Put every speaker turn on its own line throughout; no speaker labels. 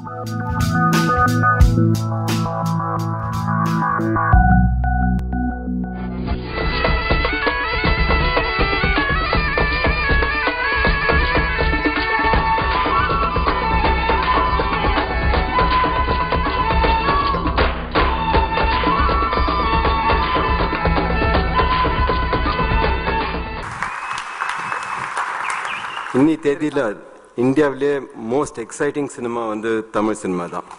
இன்னி தேதியில் இந்தியாவிலே மோஸ்ட் எக்ஸைட்டிங் சினிமா வந்து தமிழ் சினிமா தான்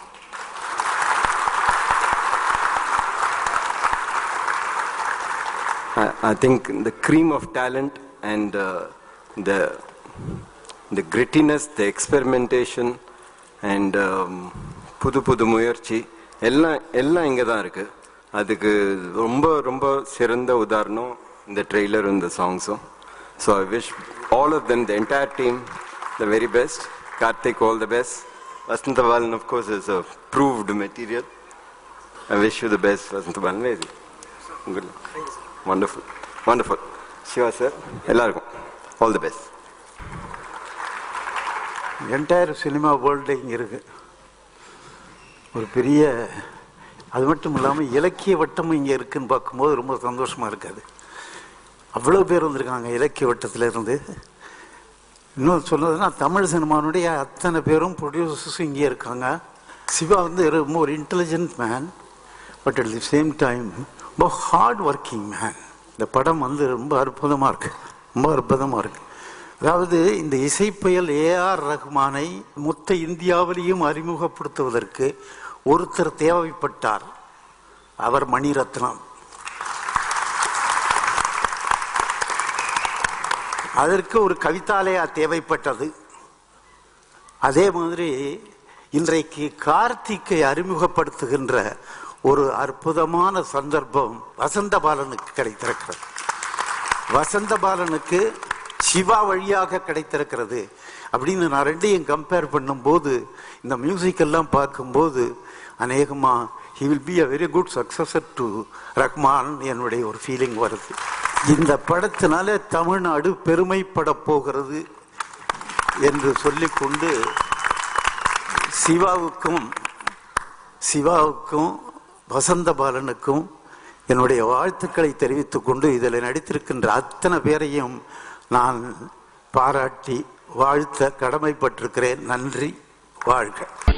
I think the cream of talent and uh, the the grittiness, the experimentation and um, புது புது முயற்சி எல்லாம் எல்லாம் இங்கே தான் இருக்கு அதுக்கு ரொம்ப ரொம்ப சிறந்த உதாரணம் இந்த ட்ரெய்லர் இந்த சாங்ஸும் so I wish all of them the entire team the very best Karthik all the best Vasanth Balan of course is a proved material I wish you the best Vasanth Balan very உங்களுக்கு வண்டர்ஃபுல் வண்டர்ஃபுல் சிவா சார் எல்லாருக்கும் all the best
entire cinema world இங்கே இருக்கு ஒரு பெரிய அது மட்டும் இல்லாமல் இலக்கிய வட்டமும் இங்கே இருக்குன்னு பார்க்கும்போது ரொம்ப சந்தோஷமாக இருக்காது அவ்வளோ பேர் வந்திருக்காங்க இலக்கிய வட்டத்தில் இருந்து இன்னும் சொன்னதுன்னா தமிழ் சினிமானுடைய அத்தனை பேரும் ப்ரொடியூசர்ஸும் இங்கே இருக்காங்க சிவா வந்து ரொம்ப ஒரு intelligent man but at the same time ரொம்ப ஹார்ட் ஒர்க்கிங் மேன் இந்த படம் வந்து ரொம்ப அற்புதமாக இருக்கு ரொம்ப அற்புதமாக இருக்கு அதாவது இந்த இசைப்புயல் ஏஆர் ரஹ்மானை மொத்த இந்தியாவிலையும் அறிமுகப்படுத்துவதற்கு ஒருத்தர் தேவைப்பட்டார் அவர் மணிரத்னம் அதற்கு ஒரு கவிதாலயா தேவைப்பட்டது அதே மாதிரி இன்றைக்கு கார்த்திக்கை அறிமுகப்படுத்துகின்ற ஒரு அற்புதமான சந்தர்ப்பம் வசந்த பாலனுக்கு கிடைத்திருக்கிறது வசந்த பாலனுக்கு சிவா வழியாக கிடைத்திருக்கிறது அப்படின்னு நான் ரெண்டையும் கம்பேர் பண்ணும்போது இந்த மியூசிக் எல்லாம் பார்க்கும்போது அநேகமா he will be a very good successor to Rahman என்னுடைய ஒரு ஃபீலிங் வருது இந்த படத்தினால தமிழ்நாடு பெருமைப்பட போகிறது என்று சொல்லிக்கொண்டு சிவாவுக்கும் சிவாவுக்கும் வசந்த பாலனுக்கும் என்னுடைய வாழ்த்துக்களை தெரிவித்துக் கொண்டு இதில் நடித்திருக்கின்ற அத்தனை பேரையும் நான் பாராட்டி வாழ்த்த கடமைப்பட்டிருக்கிறேன் நன்றி வாழ்க